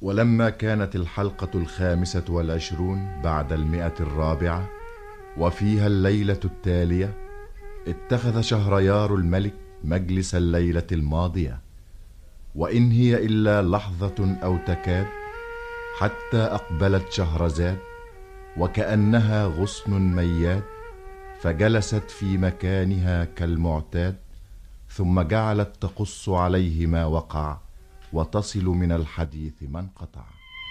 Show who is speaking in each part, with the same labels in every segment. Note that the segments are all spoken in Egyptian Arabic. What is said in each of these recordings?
Speaker 1: ولما كانت الحلقة الخامسة والعشرون بعد المئة الرابعة وفيها الليلة التالية اتخذ شهريار الملك مجلس الليلة الماضية وإن هي إلا لحظة أو تكاد حتى أقبلت شهرزاد وكأنها غصن مياد فجلست في مكانها كالمعتاد ثم جعلت تقص عليه ما وقع وتصل من الحديث ما انقطع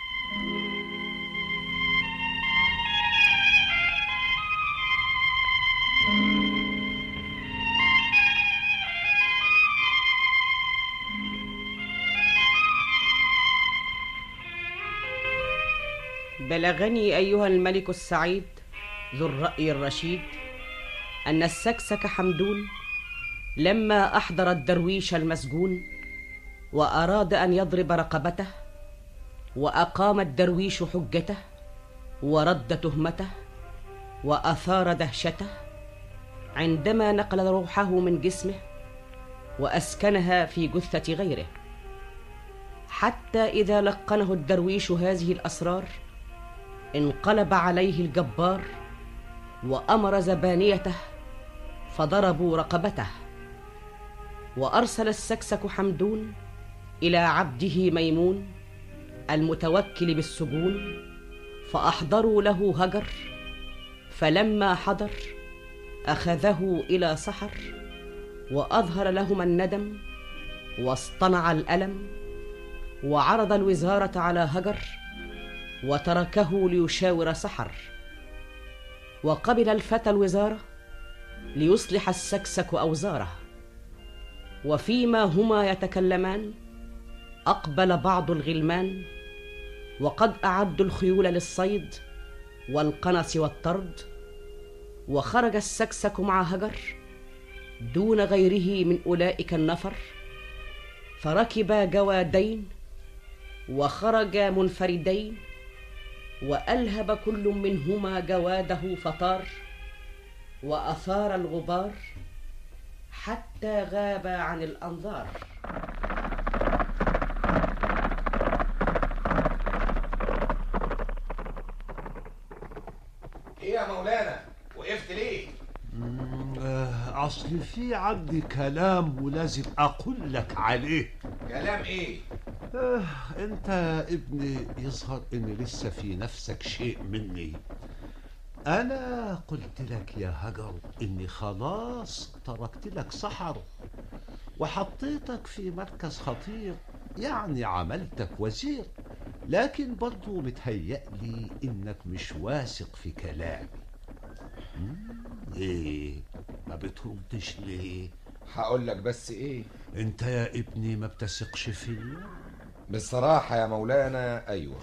Speaker 2: بلغني ايها الملك السعيد ذو الراي الرشيد ان السكسك حمدون لما احضر الدرويش المسجون واراد ان يضرب رقبته واقام الدرويش حجته ورد تهمته واثار دهشته عندما نقل روحه من جسمه واسكنها في جثه غيره حتى اذا لقنه الدرويش هذه الاسرار انقلب عليه الجبار وامر زبانيته فضربوا رقبته وارسل السكسك حمدون الى عبده ميمون المتوكل بالسجون فاحضروا له هجر فلما حضر اخذه الى سحر واظهر لهما الندم واصطنع الالم وعرض الوزاره على هجر وتركه ليشاور سحر وقبل الفتى الوزاره ليصلح السكسك اوزاره وفيما هما يتكلمان اقبل بعض الغلمان وقد اعدوا الخيول للصيد والقنص والطرد وخرج السكسك مع هجر دون غيره من اولئك النفر فركبا جوادين وخرجا منفردين والهب كل منهما جواده فطار واثار الغبار حتى غاب عن الانظار
Speaker 3: ايه يا مولانا وقفت ليه
Speaker 4: آه، أصل في عندي كلام ولازم أقول لك عليه
Speaker 3: كلام ايه
Speaker 4: آه، أنت يا ابني يظهر إن لسه في نفسك شيء مني أنا قلت لك يا هجر إني خلاص تركت لك سحر وحطيتك في مركز خطير يعني عملتك وزير لكن برضو متهيألي إنك مش واثق في كلامي مم، إيه ما بتردش ليه
Speaker 3: هقول لك بس ايه
Speaker 4: انت يا ابني ما بتثقش فيا
Speaker 3: بصراحة يا مولانا ايوه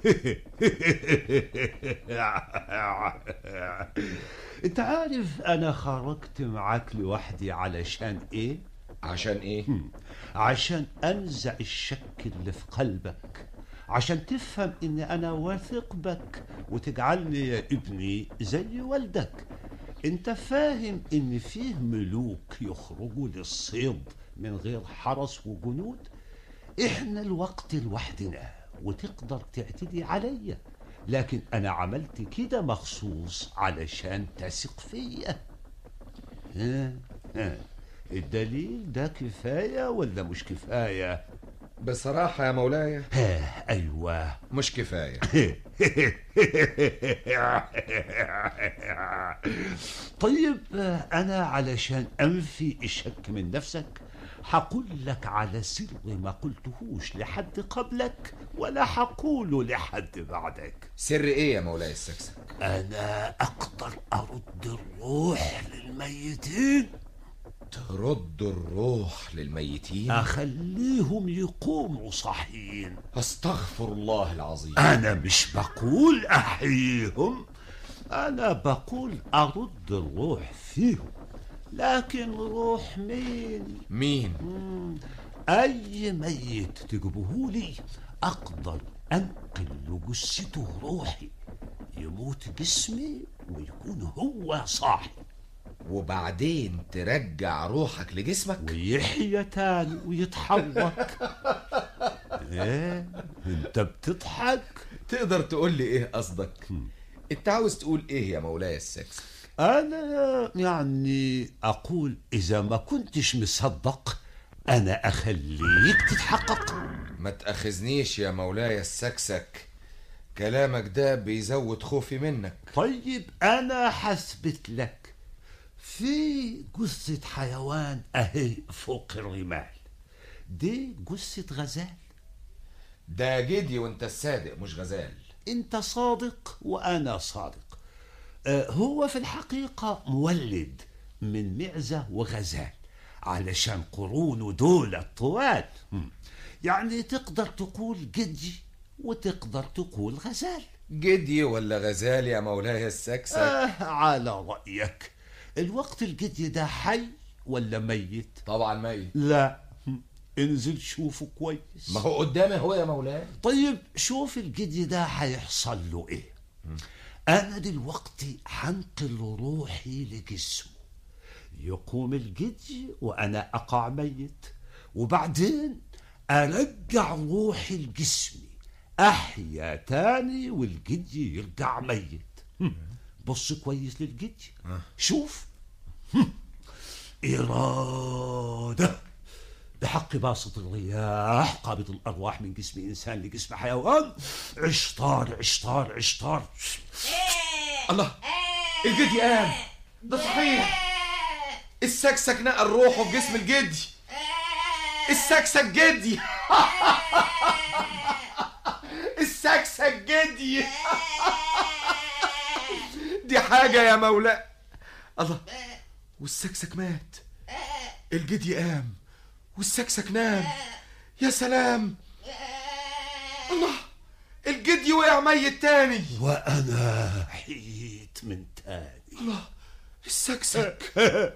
Speaker 4: انت عارف انا خرجت معاك لوحدي علشان ايه
Speaker 3: عشان ايه
Speaker 4: عشان انزع الشك اللي في قلبك عشان تفهم ان انا واثق بك وتجعلني يا ابني زي والدك انت فاهم ان فيه ملوك يخرجوا للصيد من غير حرس وجنود احنا الوقت لوحدنا وتقدر تعتدي عليا لكن انا عملت كده مخصوص علشان تثق فيا ها ها الدليل ده كفايه ولا مش كفايه
Speaker 3: بصراحة يا مولاي
Speaker 4: ها ايوه
Speaker 3: مش كفاية
Speaker 4: طيب انا علشان انفي الشك من نفسك هقول لك على سر ما قلتهوش لحد قبلك ولا هقوله لحد بعدك
Speaker 3: سر ايه يا مولاي السكسك
Speaker 4: انا اقدر ارد الروح للميتين
Speaker 3: ترد الروح للميتين
Speaker 4: اخليهم يقوموا صحيين
Speaker 3: استغفر الله العظيم
Speaker 4: انا مش بقول احييهم انا بقول ارد الروح فيهم لكن روح مين
Speaker 3: مين
Speaker 4: اي ميت تجيبهولي اقدر انقل لجثته روحي يموت جسمي ويكون هو صاحي
Speaker 3: وبعدين ترجع روحك لجسمك
Speaker 4: ويحيى تاني ويتحرك ايه انت بتضحك
Speaker 3: تقدر تقول لي ايه قصدك انت عاوز تقول ايه يا مولاي السكسك
Speaker 4: انا يعني اقول اذا ما كنتش مصدق انا اخليك تتحقق
Speaker 3: ما تأخذنيش يا مولاي السكسك كلامك ده بيزود خوفي منك
Speaker 4: طيب انا حسبت لك في جثة حيوان اهي فوق الرمال دي جثة غزال
Speaker 3: ده جدي وانت الصادق مش غزال
Speaker 4: انت صادق وانا صادق آه، هو في الحقيقة مولد من معزة وغزال علشان قرونه دول طوال مم. يعني تقدر تقول جدي وتقدر تقول غزال
Speaker 3: جدي ولا غزال يا مولاي السكسك
Speaker 4: آه على رأيك الوقت الجدي ده حي ولا ميت
Speaker 3: طبعا ميت
Speaker 4: لا مم. انزل شوفه كويس
Speaker 3: ما هو قدامي هو يا مولاي
Speaker 4: طيب شوف الجدي ده هيحصل له ايه انا دلوقتي هنقل روحي لجسمه يقوم الجدي وانا اقع ميت وبعدين ارجع روحي لجسمي احيا تاني والجدي يرجع ميت هم. بص كويس للجدي شوف هم. إرادة بحق باسط الرياح قابض الأرواح من جسم إنسان لجسم حيوان عشطار عشطار عشطار
Speaker 3: الله الجدي قام ده صحيح السكسك نقل روحه في جسم الجدي السكسك جدي السكسك جدي دي حاجة يا مولاي الله والسكسك مات الجدي قام والسكسك نام يا سلام الله الجدي وقع ميت تاني
Speaker 4: وأنا حييت من تاني
Speaker 3: الله السكسك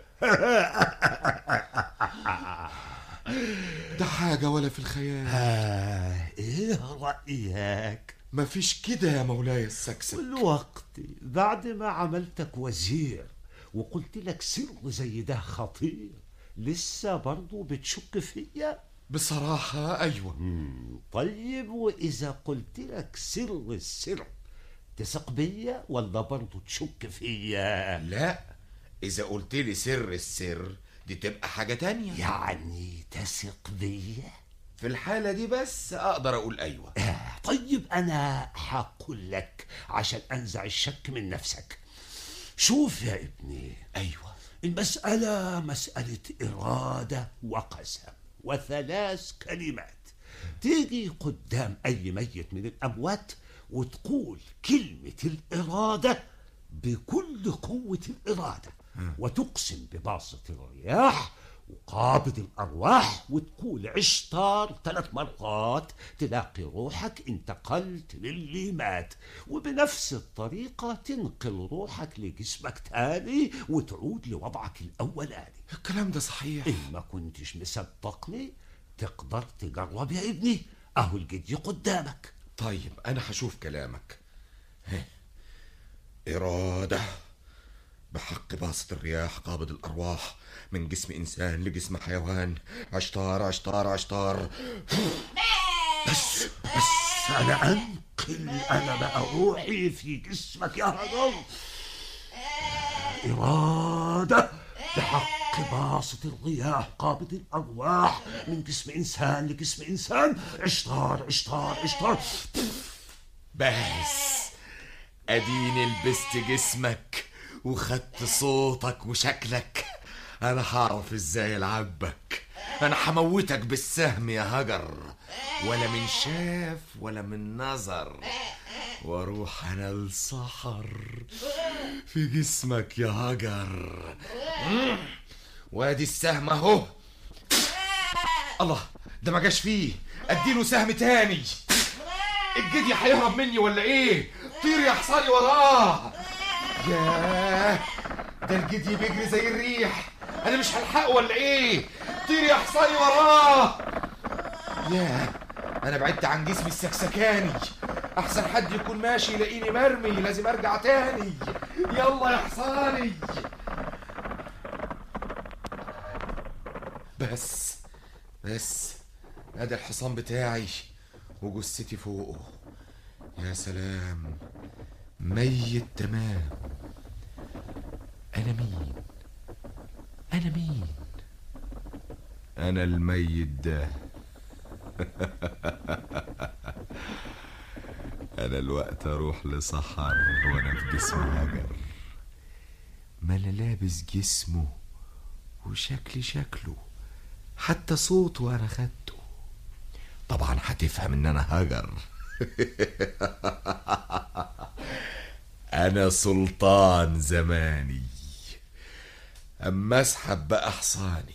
Speaker 3: ده حاجة ولا في الخيال
Speaker 4: آه إيه رأيك
Speaker 3: مفيش كده يا مولاي السكسك
Speaker 4: الوقت بعد ما عملتك وزير وقلت لك سر زي ده خطير لسه برضو بتشك فيا
Speaker 3: بصراحة أيوة
Speaker 4: طيب وإذا قلت لك سر السر تثق بيا ولا برضو تشك فيا
Speaker 3: لا إذا قلت لي سر السر دي تبقى حاجة تانية
Speaker 4: يعني تثق بيا
Speaker 3: في الحالة دي بس أقدر أقول أيوة
Speaker 4: آه، طيب أنا هقول لك عشان أنزع الشك من نفسك شوف يا ابني
Speaker 3: أيوة
Speaker 4: المسألة مسألة إرادة وقسم وثلاث كلمات تيجي قدام أي ميت من الأموات وتقول كلمة الإرادة بكل قوة الإرادة وتقسم بباسط الرياح وقابض الأرواح وتقول عشتار ثلاث مرات تلاقي روحك انتقلت للي مات وبنفس الطريقة تنقل روحك لجسمك تاني وتعود لوضعك الأولاني
Speaker 3: الكلام ده صحيح
Speaker 4: إن ما كنتش مصدقني تقدر تجرب يا ابني أهو الجدي قدامك
Speaker 3: طيب أنا هشوف كلامك هه. إرادة بحق باسط الرياح قابض الأرواح من جسم إنسان لجسم حيوان عشتار عشتار عشتار
Speaker 4: بس بس أنا أنقل أنا بقى روحي في جسمك يا هجر إرادة بحق باسط الرياح قابض الأرواح من جسم إنسان لجسم إنسان عشتار عشتار عشتار
Speaker 3: بس اديني لبست جسمك وخدت صوتك وشكلك انا هعرف ازاي العبك انا هموتك بالسهم يا هجر ولا من شاف ولا من نظر واروح انا السحر في جسمك يا هجر مم. وادي السهم اهو الله ده ما جاش فيه اديله سهم تاني الجدي هيهرب مني ولا ايه طير يا حصاني وراه ياه ده الجدي بيجري زي الريح انا مش هلحقه ولا ايه طير يا حصاني وراه ياه انا بعدت عن جسمي السكسكاني احسن حد يكون ماشي يلاقيني مرمي لازم ارجع تاني يلا يا حصاني بس بس ادي الحصان بتاعي وجثتي فوقه يا سلام ميت تمام انا مين انا مين انا الميت ده انا الوقت اروح لصحر وانا في جسم هجر ما انا لابس جسمه وشكلي شكله حتى صوته انا خدته طبعا هتفهم ان انا هجر انا سلطان زماني اما اسحب بقى حصاني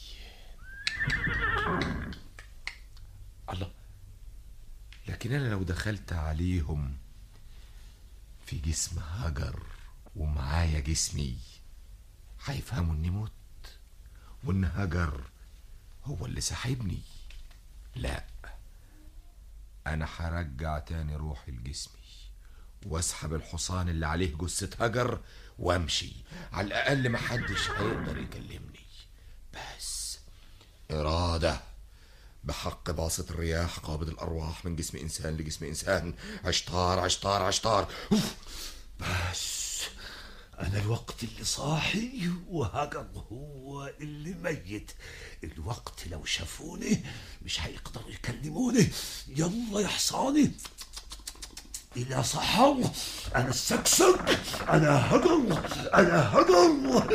Speaker 3: الله لكن انا لو دخلت عليهم في جسم هجر ومعايا جسمي هيفهموا اني مت وان هجر هو اللي ساحبني لا انا هرجع تاني روحي لجسمي واسحب الحصان اللي عليه جثة هجر وامشي على الاقل محدش هيقدر يكلمني بس إرادة بحق باسط الرياح قابض الأرواح من جسم إنسان لجسم إنسان عشتار عشتار عشتار أوف. بس
Speaker 4: أنا الوقت اللي صاحي وهجر هو اللي ميت الوقت لو شافوني مش هيقدروا يكلموني يلا يا حصاني إلى صحر أنا السكسك أنا هجر أنا هجر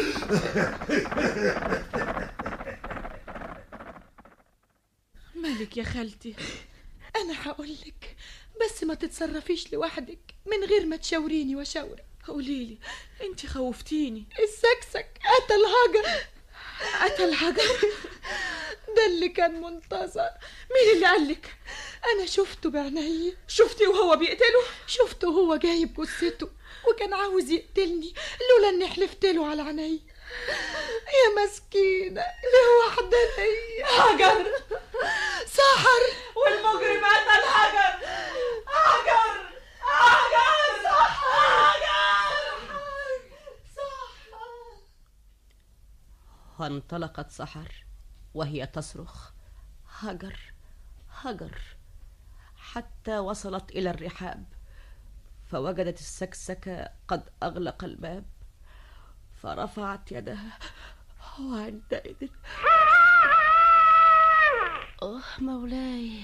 Speaker 5: مالك يا خالتي انا هقولك بس ما تتصرفيش لوحدك من غير ما تشاوريني واشاورك قوليلي انت خوفتيني السكسك قتل هجر قتل هجر ده اللي كان منتظر مين اللي قالك انا شفته بعيني شفتي وهو بيقتله شفته وهو جايب جثته وكان عاوز يقتلني لولا اني حلفت له على عيني يا مسكينة لوحدانية هجر سحر والمجرم قتل هجر هجر هجر هجر
Speaker 2: وانطلقت سحر وهي تصرخ هجر هجر حتى وصلت الى الرحاب فوجدت السكسكه قد اغلق الباب فرفعت يدها وعندئذ اه مولاي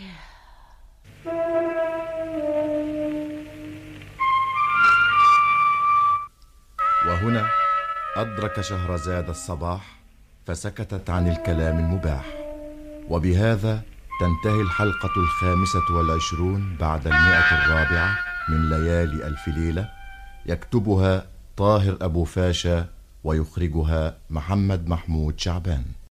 Speaker 1: وهنا أدرك شهرزاد الصباح فسكتت عن الكلام المباح وبهذا تنتهي الحلقة الخامسة والعشرون بعد المئة الرابعة من ليالي ألف ليلة يكتبها طاهر أبو فاشا ويخرجها محمد محمود شعبان